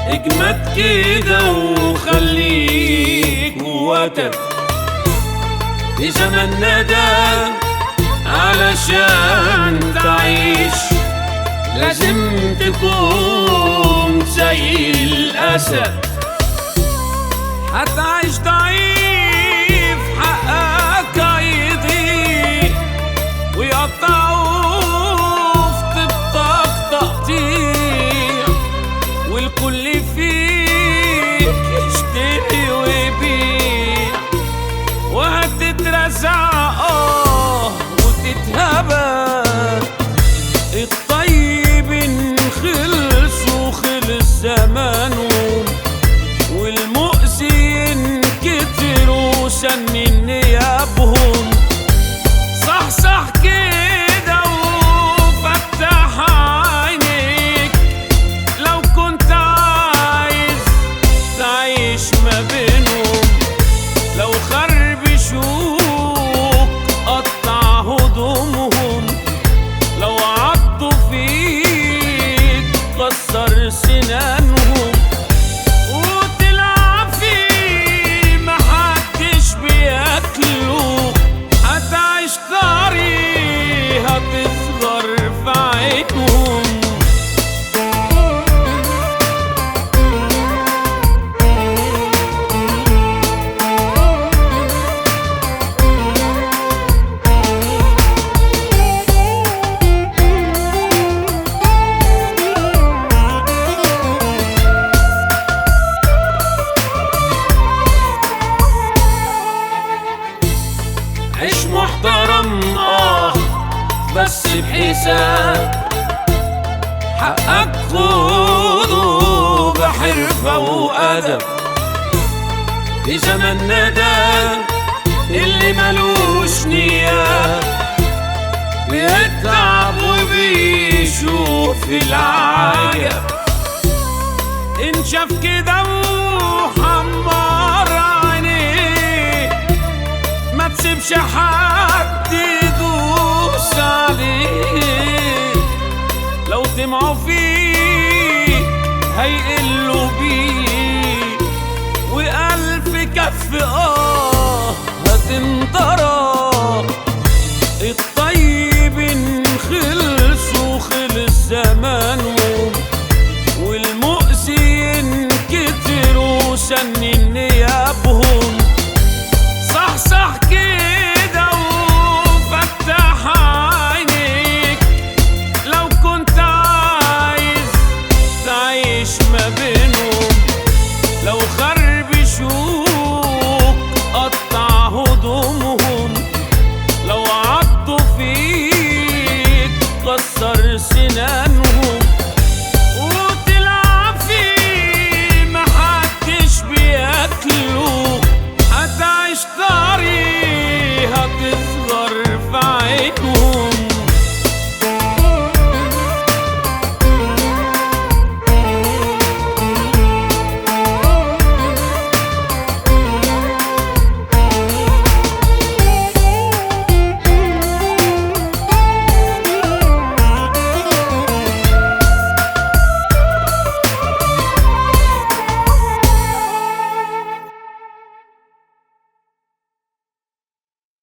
اجمد كده وخليك قوتك في زماننا ده علشان تعيش لازم تكون زي الأسد هتعيش ضعيف حقك هيضيق ويقطعوه في طبطك تقطيع والكل فيك يشتري ويبيع وهتترزع اه وتتهبى الطيبين خلصوا خلص زمانهم والمؤذيين كتروا سن نيابهم صح صح كده وفتح عينيك لو كنت عايز تعيش ما بينهم لو خربشوك قطع هدومهم لو عضوا فيك كسر سنانهم وتلعب فيه محدش بياكله هتعيش طري هتصغر في عينهم عيش محترم اه بس بحساب حقك خده بحرفة وأدب في زماننا ده اللي ملوش نية بيتعب وبيشوف العجب إن شاف كده وحمر عينيه ما تسيبش حد يدوس عليه لو طمعوا فيه هيقلوا بيه وألف كف آه هتنضر